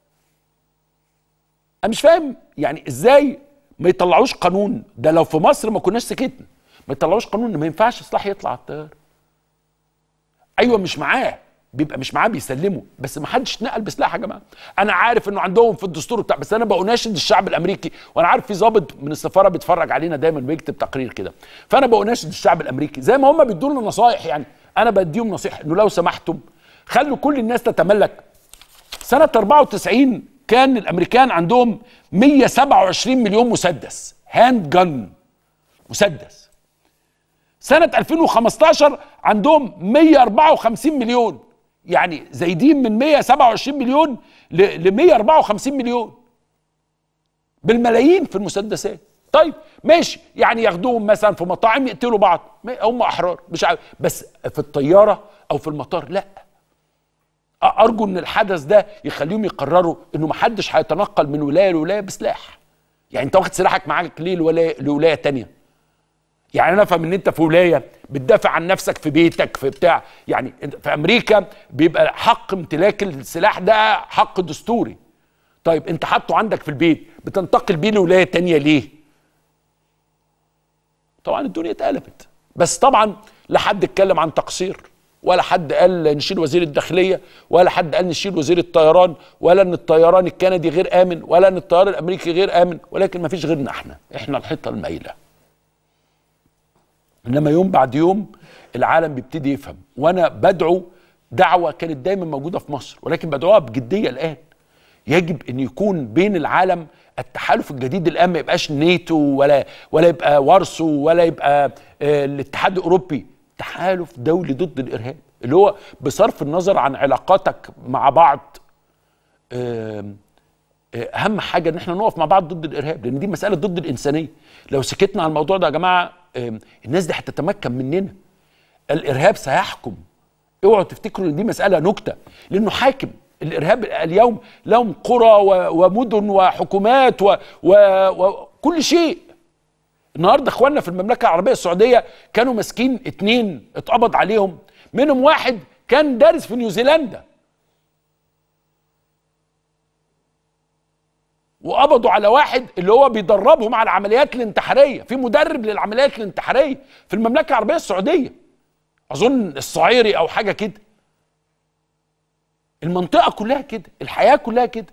انا مش فاهم يعني ازاي ما يطلعوش قانون ده لو في مصر ما كناش سكتنا ما يطلعوش قانون ان ما ينفعش سلاح يطلع على الطياره ايوه مش معاه بيبقى مش معاه بيسلمه بس ما حدش اتنقل بسلاح يا جماعه انا عارف انه عندهم في الدستور بتاع بس انا بأناشد الشعب الامريكي وانا عارف في ضابط من السفاره بيتفرج علينا دايما بيكتب تقرير كده فانا بأناشد الشعب الامريكي زي ما هم بيدوا لنا نصايح يعني انا بديهم نصيحه انه لو سمحتم خلوا كل الناس تتملك سنه 94 كان الامريكان عندهم 127 مليون مسدس هاند جن مسدس سنة 2015 عندهم 154 مليون يعني زايدين من 127 مليون ل 154 مليون بالملايين في المسدسات طيب ماشي يعني ياخدوهم مثلا في مطاعم يقتلوا بعض ما- هم احرار مش عارف بس في الطياره او في المطار لا أ- ارجو ان الحدث ده يخليهم يقرروا انه محدش هيتنقل من ولايه لولايه بسلاح يعني انت واخد سلاحك معاك ليه لولايه لولايه تانية يعني انا افهم ان انت في ولايه بتدافع عن نفسك في بيتك في بتاع يعني انت- في امريكا بيبقى حق امتلاك السلاح ده حق دستوري طيب انت حاطه عندك في البيت بتنتقل بيه لولايه تانية ليه طبعا الدنيا اتقلبت بس طبعا لا حد اتكلم عن تقصير ولا حد قال نشيل وزير الداخليه ولا حد قال نشيل وزير الطيران ولا ان الطيران الكندي غير امن ولا ان الطيران الامريكي غير امن ولكن ما فيش غيرنا احنا احنا الحيطه المايله انما يوم بعد يوم العالم بيبتدي يفهم وانا بدعو دعوه كانت دايما موجوده في مصر ولكن بدعوها بجديه الان يجب ان يكون بين العالم التحالف الجديد الان ما يبقاش نيتو ولا ولا يبقى وارسو ولا يبقى آه، الاتحاد الاوروبي تحالف دولي ضد الارهاب اللي هو بصرف النظر عن علاقاتك مع بعض آم، آه، اهم حاجه ان احنا نقف مع بعض ضد الارهاب لان دي مساله ضد الانسانيه لو سكتنا على الموضوع ده يا جماعه آم، الناس دي هتتمكن مننا الارهاب سيحكم اوعوا تفتكروا ان دي مساله نكته لانه حاكم الارهاب اليوم لهم قرى و- ومدن وحكومات و- و- وكل شيء النهارده اخواننا في المملكه العربيه السعوديه كانوا ماسكين اتنين اتقبض عليهم منهم واحد كان دارس في نيوزيلندا وقبضوا على واحد اللي هو بيدربهم على العمليات الانتحاريه في مدرب للعمليات الانتحاريه في المملكه العربيه السعوديه اظن الصعيري او حاجه كده المنطقه كلها كده الحياه كلها كده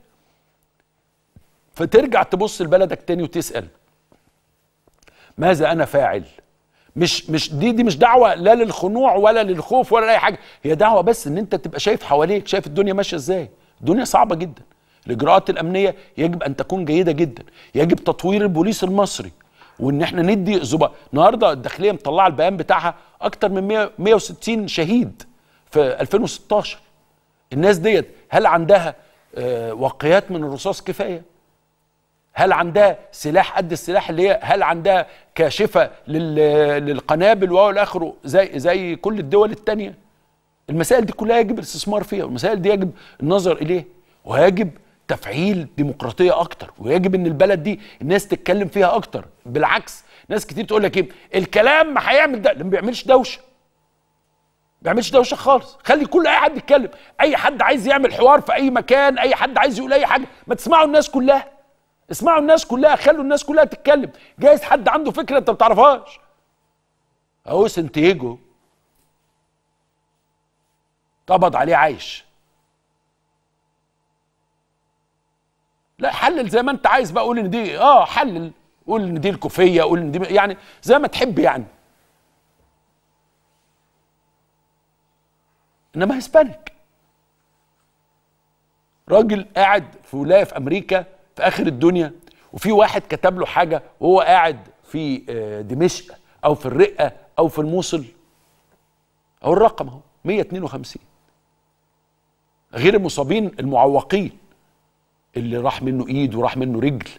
فترجع تبص لبلدك تاني وتسال ماذا انا فاعل مش مش دي دي مش دعوه لا للخنوع ولا للخوف ولا اي حاجه هي دعوه بس ان انت تبقى شايف حواليك شايف الدنيا ماشيه ازاي الدنيا صعبه جدا الاجراءات الامنيه يجب ان تكون جيده جدا يجب تطوير البوليس المصري وان احنا ندي زبا النهارده الداخليه مطلعه البيان بتاعها اكتر من 100 160 شهيد في 2016 الناس ديت هل عندها آه، واقيات من الرصاص كفايه هل عندها سلاح قد السلاح اللي هي هل عندها كاشفه لل- للقنابل والى اخره زي زي كل الدول التانية المسائل دي كلها يجب الاستثمار فيها والمسائل دي يجب النظر اليه ويجب تفعيل ديمقراطيه اكتر ويجب ان البلد دي الناس تتكلم فيها اكتر بالعكس ناس كتير تقول لك ايه الكلام ما هيعمل ده ما بيعملش دوشه ما بيعملش دوشه خالص خلي كل اي حد يتكلم اي حد عايز يعمل حوار في اي مكان اي حد عايز يقول اي حاجه ما تسمعوا الناس كلها اسمعوا الناس كلها خلوا الناس كلها تتكلم جايز حد عنده فكره انت ما تعرفهاش اهو سنتيجو قبض عليه عايش لا حلل زي ما انت عايز بقى قول ان دي اه حلل قول ان دي الكوفيه قول ان دي يعني زي ما تحب يعني انما هسبانيك راجل قاعد في ولايه في امريكا في اخر الدنيا وفي واحد كتب له حاجه وهو قاعد في آه، دمشق او في الرقه او في الموصل او الرقم اهو 152 غير المصابين المعوقين اللي راح منه ايد وراح منه رجل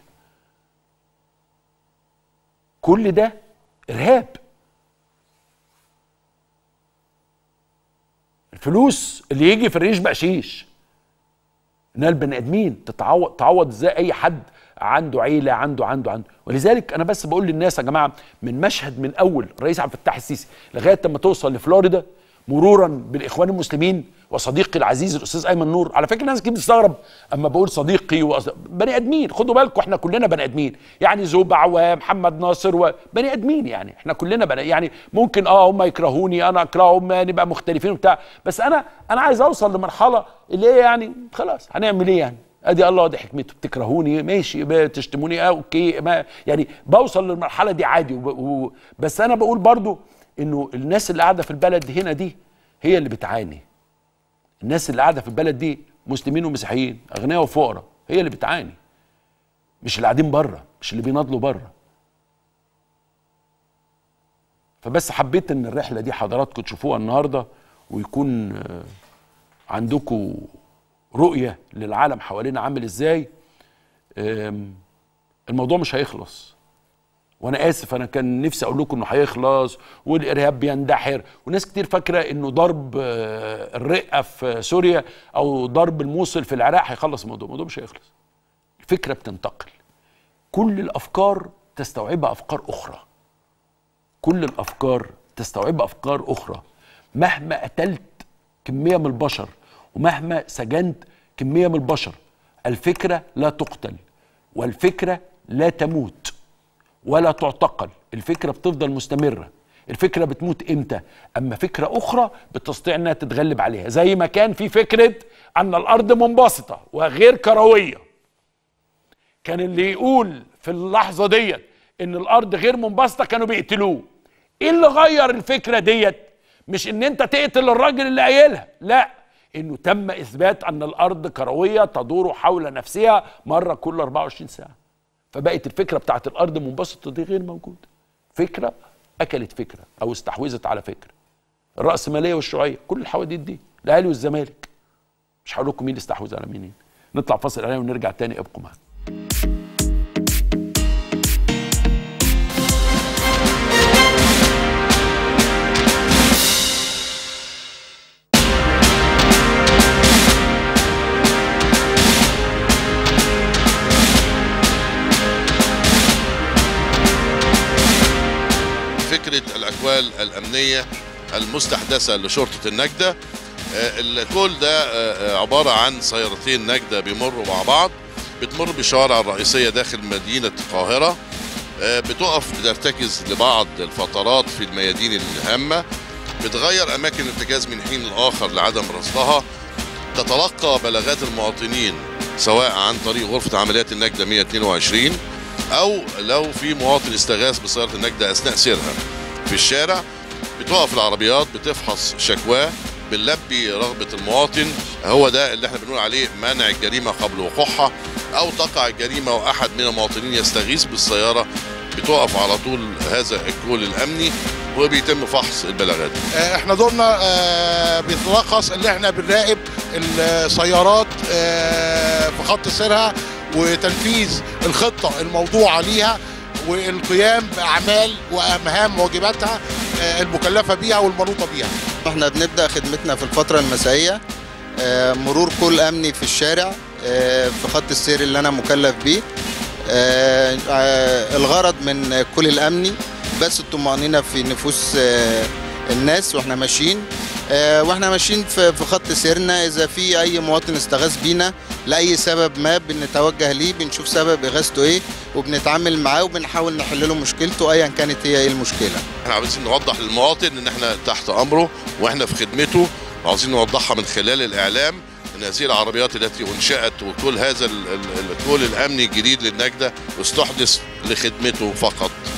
كل ده ارهاب الفلوس اللي يجي في الريش بقشيش انها البني ادمين تتعوض تعوض ازاي اي حد عنده عيله عنده عنده عنده ولذلك انا بس بقول للناس يا جماعه من مشهد من اول الرئيس عبد الفتاح السيسي لغايه لما توصل لفلوريدا مرورا بالاخوان المسلمين وصديقي العزيز الاستاذ ايمن نور على فكره ناس كتير بتستغرب اما بقول صديقي وأص... بني ادمين خدوا بالكم احنا كلنا بني ادمين يعني زوبع ومحمد ناصر وبني ادمين يعني احنا كلنا بني يعني ممكن اه هم يكرهوني انا اكرههم نبقى مختلفين وبتاع بس انا انا عايز اوصل لمرحله اللي هي يعني خلاص هنعمل ايه يعني ادي الله دي حكمته بتكرهوني ماشي بتشتموني اه اوكي ما يعني بوصل للمرحله دي عادي وب... و... بس انا بقول برضو انه الناس اللي قاعده في البلد هنا دي هي اللي بتعاني الناس اللي قاعده في البلد دي مسلمين ومسيحيين اغنياء وفقراء هي اللي بتعاني مش اللي قاعدين بره مش اللي بيناضلوا بره فبس حبيت ان الرحله دي حضراتكم تشوفوها النهارده ويكون آه، عندكم رؤيه للعالم حوالينا عامل ازاي آم، الموضوع مش هيخلص وانا اسف انا كان نفسي اقول لكم انه هيخلص والارهاب بيندحر وناس كتير فاكره انه ضرب آه، الرقه في سوريا او ضرب الموصل في العراق هيخلص الموضوع الموضوع مش هيخلص الفكره بتنتقل كل الافكار تستوعبها افكار اخرى كل الافكار تستوعبها افكار اخرى مهما قتلت كميه من البشر ومهما سجنت كميه من البشر الفكره لا تقتل والفكره لا تموت ولا تعتقل الفكره بتفضل مستمره الفكره بتموت امتى اما فكره اخرى بتستطيع انها تتغلب عليها زي ما كان في فكره ان الارض منبسطه وغير كرويه كان اللي يقول في اللحظه ديت ان الارض غير منبسطه كانوا بيقتلوه ايه اللي غير الفكره ديت مش ان انت تقتل الراجل اللي قايلها لا انه تم اثبات ان الارض كرويه تدور حول نفسها مره كل 24 ساعه فبقت الفكره بتاعت الارض منبسطه دي غير موجوده فكره اكلت فكره او استحوذت على فكره الراسماليه والشيوعيه كل الحواديت دي الاهلي والزمالك مش هقول لكم مين اللي استحوذ على مين نطلع فاصل اعلاني ونرجع تاني ابقوا معانا
فكرة الأكوال الأمنية المستحدثة لشرطة النجدة آه، الكول ده آه، آه، عبارة عن سيارتين نجدة بيمروا مع بعض بتمر بالشوارع الرئيسية داخل مدينة القاهرة آه، بتقف بترتكز لبعض الفترات في الميادين الهامة بتغير أماكن الارتكاز من حين لآخر لعدم رصدها تتلقى بلاغات المواطنين سواء عن طريق غرفة عمليات النجدة 122 أو لو في مواطن استغاث بسيارة النجدة أثناء سيرها في الشارع بتقف العربيات بتفحص شكواه بنلبي رغبة المواطن هو ده اللي احنا بنقول عليه منع الجريمة قبل وقوعها أو تقع الجريمة وأحد من المواطنين يستغيث بالسيارة بتقف على طول هذا الكول الأمني وبيتم فحص البلاغات
آه، احنا دورنا آه، بيتلخص ان احنا بنراقب السيارات آه، في خط سيرها وتنفيذ الخطه الموضوعه ليها والقيام باعمال ومهام واجباتها آه، المكلفه بيها والمنوطه بيها
احنا بنبدا خدمتنا في الفتره المسائيه آه، مرور كل امني في الشارع آه، في خط السير اللي انا مكلف بيه آه، آه، الغرض من كل الامني بس الطمانينه في نفوس آه، الناس واحنا ماشيين آه، واحنا ماشيين في في خط سيرنا اذا في اي مواطن استغاث بينا لاي سبب ما بنتوجه ليه بنشوف سبب اغاثته ايه وبنتعامل معاه وبنحاول نحل له مشكلته ايا كانت هي ايه المشكله
احنا عاوزين نوضح للمواطن ان احنا تحت امره واحنا في خدمته وعاوزين نوضحها من خلال الاعلام ان هذه العربيات التي انشات وكل هذا ال- ال- الكول الامني الجديد للنجده استحدث لخدمته فقط